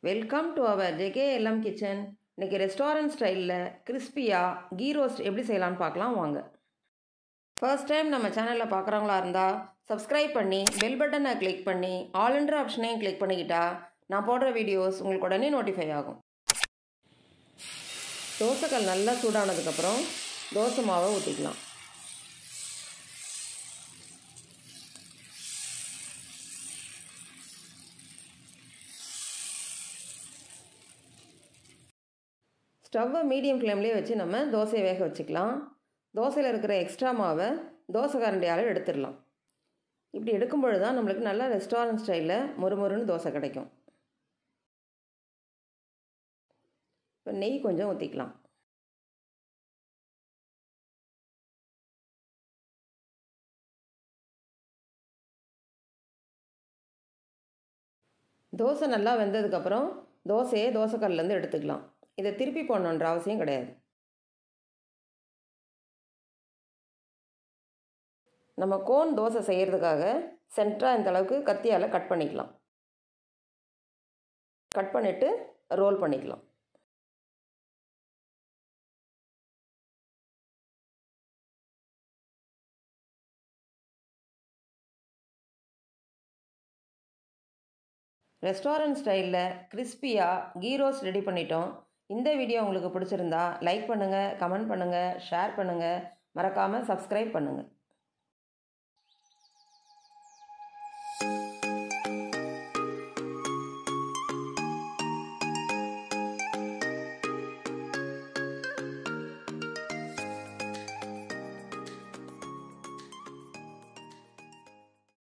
welcome to our JK LM kitchen இன்றைக்கி restaurant ஸ்டைலில் கிறிஸ்பியாக கீ ரோஸ்ட் எப்படி செய்யலாம்னு பார்க்கலாம் வாங்க ஃபர்ஸ்ட் டைம் நம்ம சேனலில் பார்க்குறவங்களா இருந்தால் சப்ஸ்கிரைப் பண்ணி பெல் பட்டனை கிளிக் பண்ணி ஆல்ன்ற ஆப்ஷனையும் கிளிக் பண்ணிக்கிட்டா நான் போடுற வீடியோஸ் உங்களுக்கு உடனே நோட்டிஃபை ஆகும் தோசைக்கல் நல்லா சூடானதுக்கப்புறம் தோசை மாவை ஊற்றிக்கலாம் ஸ்டவ்வை மீடியம் ஃப்ளேம்லேயே வச்சு நம்ம தோசையை வேக வச்சுக்கலாம் தோசையில் இருக்கிற எக்ஸ்ட்ரா மாவை தோசை கரண்டியால் எடுத்துடலாம் இப்படி எடுக்கும் பொழுது தான் நம்மளுக்கு நல்லா ரெஸ்டாரண்ட் ஸ்டைலில் மொறுமொறுன்னு தோசை கிடைக்கும் இப்போ நெய் கொஞ்சம் ஊற்றிக்கலாம் தோசை நல்லா வெந்ததுக்கப்புறம் தோசையை தோசைக்கல்லேருந்து எடுத்துக்கலாம் இதை திருப்பி போடணுன்ற அவசியம் கிடையாது நம்ம கோன் தோசை செய்கிறதுக்காக சென்டராக இந்த அளவுக்கு கத்தியால் கட் பண்ணிக்கலாம் கட் பண்ணிவிட்டு ரோல் பண்ணிக்கலாம் ரெஸ்டாரண்ட் ஸ்டைலில் கிறிஸ்பியாக கீ ரோஸ்ட் ரெடி பண்ணிட்டோம் இந்த வீடியோ உங்களுக்கு பிடிச்சிருந்தா லைக் பண்ணுங்கள் கமெண்ட் பண்ணுங்கள் ஷேர் பண்ணுங்கள் மறக்காமல் சப்ஸ்கிரைப் பண்ணுங்கள்